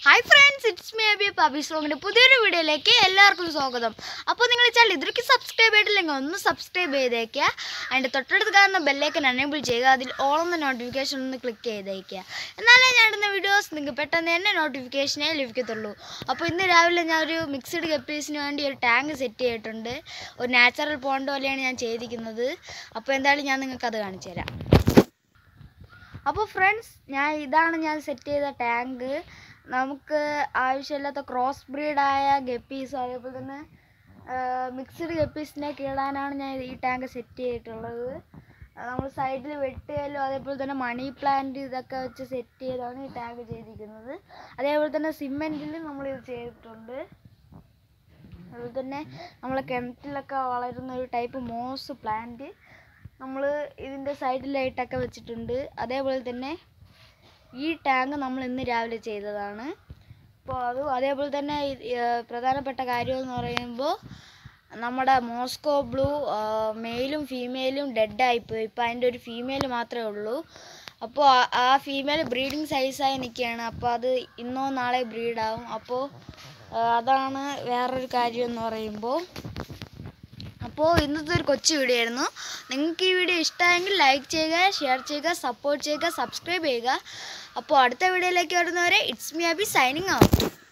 hi friends it's me Abi പബി സോങ്ങിൻ്റെ പുതിയൊരു വീഡിയോയിലേക്ക് എല്ലാവർക്കും സ്വാഗതം അപ്പോൾ നിങ്ങൾ വെച്ചാൽ ഇതൊക്കെ സബ്സ്ക്രൈബ് ചെയ്തിട്ടില്ലെങ്കിൽ ഒന്ന് സബ്സ്ക്രൈബ് ചെയ്തേക്കുക അതിൻ്റെ തൊട്ടടുത്ത് കാണുന്ന ബെല്ലേക്ക് എനേബിൾ ചെയ്യുക അതിൽ ഓൾ എന്ന നോട്ടിഫിക്കേഷൻ ഒന്ന് ക്ലിക്ക് ചെയ്തേക്കുക എന്നാലേ ഞാൻ ഇടുന്ന വീഡിയോസ് നിങ്ങൾക്ക് പെട്ടെന്ന് തന്നെ നോട്ടിഫിക്കേഷനേ ലഭിക്കത്തുള്ളൂ അപ്പോൾ ഇന്ന് രാവിലെ ഞാൻ ഒരു മിക്സഡ് കപ്പീസിന് വേണ്ടി ഒരു ടാങ്ക് സെറ്റ് ചെയ്തിട്ടുണ്ട് ഒരു നാച്ചുറൽ പോണ്ട് പോലെയാണ് ഞാൻ ചെയ്തിരിക്കുന്നത് അപ്പോൾ എന്തായാലും ഞാൻ നിങ്ങൾക്ക് അത് കാണിച്ചു തരാം അപ്പോൾ ഫ്രണ്ട്സ് ഞാൻ ഇതാണ് ഞാൻ സെറ്റ് ചെയ്ത ടാങ്ക് നമുക്ക് ആവശ്യമില്ലാത്ത ക്രോസ് ബ്രീഡായ ഗപ്പീസ് അതേപോലെ തന്നെ മിക്സ്ഡ് ഗപ്പീസിനൊക്കെ ഇടാനാണ് ഞാൻ ഈ ടാങ്ക് സെറ്റ് ചെയ്തിട്ടുള്ളത് നമ്മൾ സൈഡിൽ വെട്ടുകയിലും അതേപോലെ തന്നെ മണി പ്ലാന്റ് ഇതൊക്കെ വെച്ച് സെറ്റ് ചെയ്താണ് ഈ ടാങ്ക് ചെയ്തിരിക്കുന്നത് അതേപോലെ തന്നെ സിമെൻറ്റിൽ നമ്മൾ ഇത് ചെയ്തിട്ടുണ്ട് അതുപോലെ തന്നെ നമ്മളെ കിണറ്റിലൊക്കെ വളരുന്ന ഒരു ടൈപ്പ് മോസ് പ്ലാന്റ് നമ്മൾ ഇതിൻ്റെ സൈഡിലായിട്ടൊക്കെ വെച്ചിട്ടുണ്ട് അതേപോലെ തന്നെ ഈ ടാങ്ക് നമ്മൾ ഇന്ന് രാവിലെ ചെയ്തതാണ് അപ്പോൾ അത് അതേപോലെ തന്നെ ഇത്, ഏർ, പ്രധാനപ്പെട്ട കാര്യം എന്ന് പറയുമ്പോൾ നമ്മുടെ മോസ്കോ ബ്ലൂ മെയിലും ഫീമെയിലും ഡെഡായിപ്പോയി ഇപ്പോൾ അതിൻ്റെ ഒരു ഫീമെയിൽ മാത്രമേ ഉള്ളൂ അപ്പോൾ ആ- ആ ഫീമെയിൽ ബ്രീഡിങ് സൈസായി നിൽക്കുകയാണ് അപ്പോൾ അത് ഇന്നോ നാളെ ബ്രീഡാവും അപ്പോൾ അതാണ് വേറൊരു കാര്യം എന്ന് പറയുമ്പോൾ അപ്പോൾ ഇന്നത്തെ ഒരു കൊച്ചു വീഡിയോ ആയിരുന്നു നിങ്ങൾക്ക് ഈ വീഡിയോ ഇഷ്ടമായെങ്കിൽ ലൈക്ക് ചെയ്യുക ഷെയർ ചെയ്യുക സപ്പോർട്ട് ചെയ്യുക സബ്സ്ക്രൈബ് ചെയ്യുക അപ്പോൾ അടുത്ത വീഡിയോയിലേക്ക് വരുന്നവരെ it's me Abi signing out